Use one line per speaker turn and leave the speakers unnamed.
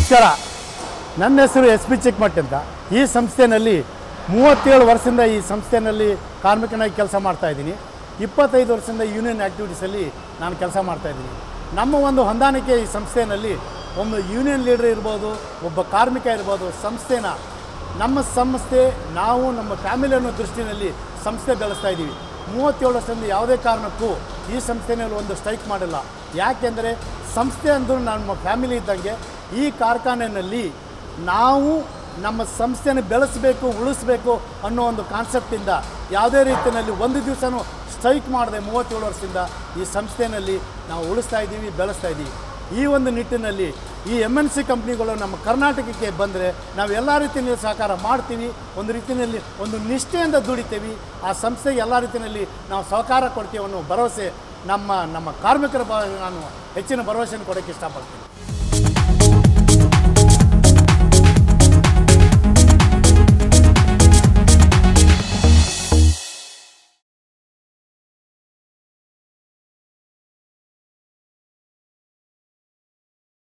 ನಮಸ್ಕಾರ ನನ್ನ ಹೆಸರು ಎಸ್ ಪಿ ಚಿಕ್ಕಮಟ್ಟಿ ಅಂತ ಈ ಸಂಸ್ಥೆಯಲ್ಲಿ ಮೂವತ್ತೇಳು ವರ್ಷದಿಂದ ಈ ಸಂಸ್ಥೆಯಲ್ಲಿ ಕಾರ್ಮಿಕನಾಗಿ ಕೆಲಸ ಮಾಡ್ತಾ ಇದ್ದೀನಿ ಇಪ್ಪತ್ತೈದು ವರ್ಷದಿಂದ ಯೂನಿಯನ್ ಆ್ಯಕ್ಟಿವಿಟೀಸಲ್ಲಿ ನಾನು ಕೆಲಸ ಮಾಡ್ತಾ ಇದ್ದೀನಿ ನಮ್ಮ ಒಂದು ಹೊಂದಾಣಿಕೆ ಈ ಸಂಸ್ಥೆಯಲ್ಲಿ ಒಂದು ಯೂನಿಯನ್ ಲೀಡರ್ ಇರ್ಬೋದು ಒಬ್ಬ ಕಾರ್ಮಿಕ ಇರ್ಬೋದು ಸಂಸ್ಥೆನ ನಮ್ಮ ಸಂಸ್ಥೆ ನಾವು ನಮ್ಮ ಫ್ಯಾಮಿಲಿ ಅನ್ನೋ ದೃಷ್ಟಿನಲ್ಲಿ ಸಂಸ್ಥೆ ಬೆಳೆಸ್ತಾ ಇದ್ದೀವಿ ಮೂವತ್ತೇಳು ವರ್ಷದಿಂದ ಯಾವುದೇ ಕಾರಣಕ್ಕೂ ಈ ಸಂಸ್ಥೆನಲ್ಲಿ ಒಂದು ಸ್ಟ್ರೈಕ್ ಮಾಡಿಲ್ಲ ಯಾಕೆಂದರೆ ಸಂಸ್ಥೆ ಅಂದರೂ ನಮ್ಮ ಫ್ಯಾಮಿಲಿ ಇದ್ದಂಗೆ ಈ ಕಾರ್ಖಾನೆಯಲ್ಲಿ ನಾವು ನಮ್ಮ ಸಂಸ್ಥೆನ ಬೆಳೆಸಬೇಕು ಉಳಿಸ್ಬೇಕು ಅನ್ನೋ ಒಂದು ಕಾನ್ಸೆಪ್ಟಿಂದ ಯಾವುದೇ ರೀತಿಯಲ್ಲಿ ಒಂದು ದಿವಸನೂ ಸ್ಟ್ರೈಕ್ ಮಾಡದೆ ಮೂವತ್ತೇಳು ವರ್ಷದಿಂದ ಈ ಸಂಸ್ಥೆಯಲ್ಲಿ ನಾವು ಉಳಿಸ್ತಾ ಇದ್ದೀವಿ ಬೆಳೆಸ್ತಾ ಇದ್ದೀವಿ ಈ ಒಂದು ನಿಟ್ಟಿನಲ್ಲಿ ಈ ಎಮ್ ಎನ್ ಸಿ ಕಂಪ್ನಿಗಳು ನಮ್ಮ ಕರ್ನಾಟಕಕ್ಕೆ ಬಂದರೆ ನಾವು ಎಲ್ಲ ರೀತಿಯಲ್ಲಿ ಸಹಕಾರ ಮಾಡ್ತೀವಿ ಒಂದು ರೀತಿಯಲ್ಲಿ ಒಂದು ನಿಷ್ಠೆಯಿಂದ ದುಡಿತೀವಿ ಆ ಸಂಸ್ಥೆಗೆ ಎಲ್ಲ ರೀತಿಯಲ್ಲಿ ನಾವು ಸಹಕಾರ ಕೊಡ್ತೀವಿ ಅನ್ನೋ ಭರವಸೆ ನಮ್ಮ ನಮ್ಮ ಕಾರ್ಮಿಕರ ಬ ನಾನು ಹೆಚ್ಚಿನ ಭರವಸೆಯನ್ನು ಕೊಡೋಕ್ಕೆ ಇಷ್ಟಪಡ್ತೀನಿ